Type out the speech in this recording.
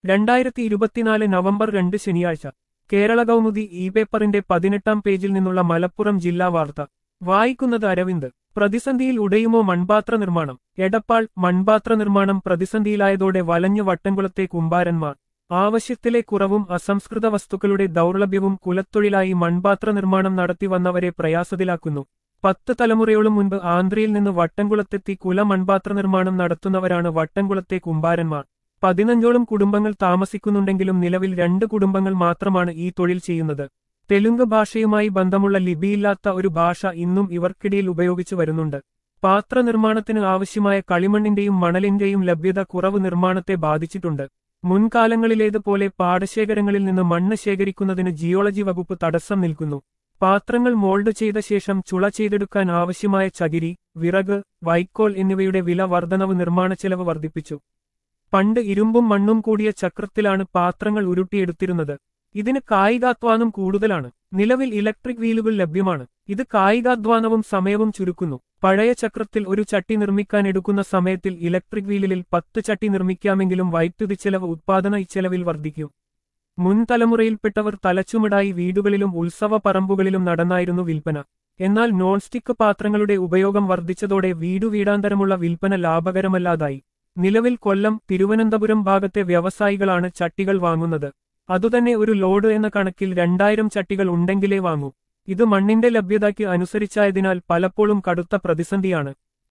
രണ്ടായിരത്തി ഇരുപത്തിനാല് നവംബർ രണ്ട് ശനിയാഴ്ച കേരള കൗമുദി ഇ പേപ്പറിന്റെ പതിനെട്ടാം പേജിൽ നിന്നുള്ള മലപ്പുറം ജില്ലാ വാർത്ത വായിക്കുന്നത് അരവിന്ദ് പ്രതിസന്ധിയിൽ ഉടയുമോ മൺപാത്ര നിർമ്മാണം എടപ്പാൾ മൺപാത്ര നിർമ്മാണം പ്രതിസന്ധിയിലായതോടെ വലഞ്ഞു വട്ടംകുളത്തെ കുമ്പാരന്മാർ ആവശ്യത്തിലെ കുറവും അസംസ്കൃത വസ്തുക്കളുടെ ദൗർലഭ്യവും കുലത്തൊഴിലായി മൺപാത്ര നിർമ്മാണം നടത്തിവന്നവരെ പ്രയാസത്തിലാക്കുന്നു പത്ത് തലമുറയോളം മുൻപ് ആന്ധ്രയിൽ നിന്ന് വട്ടംകുളത്തെത്തി കുല മൺപാത്ര നിർമ്മാണം നടത്തുന്നവരാണ് വട്ടംകുളത്തെ കുമ്പാരന്മാർ പതിനഞ്ചോളം കുടുംബങ്ങൾ താമസിക്കുന്നുണ്ടെങ്കിലും നിലവിൽ രണ്ട് കുടുംബങ്ങൾ മാത്രമാണ് ഈ തൊഴിൽ ചെയ്യുന്നത് തെലുങ്ക് ഭാഷയുമായി ബന്ധമുള്ള ലിപിയില്ലാത്ത ഒരു ഭാഷ ഇന്നും ഇവർക്കിടയിൽ ഉപയോഗിച്ചു വരുന്നുണ്ട് പാത്ര നിർമ്മാണത്തിന് ആവശ്യമായ കളിമണ്ണിന്റെയും മണലിന്റെയും ലഭ്യത കുറവ് നിർമ്മാണത്തെ ബാധിച്ചിട്ടുണ്ട് മുൻകാലങ്ങളിലേതുപോലെ പാടശേഖരങ്ങളിൽ നിന്ന് മണ്ണ് ശേഖരിക്കുന്നതിന് ജിയോളജി വകുപ്പ് തടസ്സം നിൽക്കുന്നു പാത്രങ്ങൾ മോൾഡ് ചെയ്ത ശേഷം ചുള ചെയ്തെടുക്കാൻ ആവശ്യമായ ചകിരി വിറക് വൈക്കോൽ എന്നിവയുടെ വില വർധനവ് നിർമ്മാണച്ചെലവ് വർദ്ധിപ്പിച്ചു പണ്ട് ഇരുമ്പും മണ്ണും കൂടിയ ചക്രത്തിലാണ് പാത്രങ്ങൾ ഉരുട്ടിയെടുത്തിരുന്നത് ഇതിന് കായികാധ്വാനം കൂടുതലാണ് നിലവിൽ ഇലക്ട്രിക് വീലുകൾ ലഭ്യമാണ് ഇത് കായികാധ്വാനവും സമയവും ചുരുക്കുന്നു പഴയ ചക്രത്തിൽ ഒരു ചട്ടി നിർമ്മിക്കാൻ എടുക്കുന്ന സമയത്തിൽ ഇലക്ട്രിക് വീലിൽ പത്ത് ചട്ടി നിർമ്മിക്കാമെങ്കിലും വൈദ്യുതി ചെലവ് ഉത്പാദന ഇച്ചെലവിൽ വർദ്ധിക്കും മുൻ തലമുറയിൽപ്പെട്ടവർ തലച്ചുമടായി വീടുകളിലും ഉത്സവ പറമ്പുകളിലും നടന്നായിരുന്നു വിൽപ്പന എന്നാൽ നോൺ സ്റ്റിക്ക് പാത്രങ്ങളുടെ ഉപയോഗം വർദ്ധിച്ചതോടെ വീടു വീടാന്തരമുള്ള വിൽപ്പന ലാഭകരമല്ലാതായി നിലവിൽ കൊല്ലം തിരുവനന്തപുരം ഭാഗത്തെ വ്യവസായികളാണ് ചട്ടികൾ വാങ്ങുന്നത് അതുതന്നെ ഒരു ലോഡ് എന്ന കണക്കിൽ രണ്ടായിരം ചട്ടികൾ ഉണ്ടെങ്കിലേ വാങ്ങൂ ഇത് മണ്ണിന്റെ ലഭ്യതയ്ക്ക് അനുസരിച്ചായതിനാൽ പലപ്പോഴും കടുത്ത പ്രതിസന്ധിയാണ്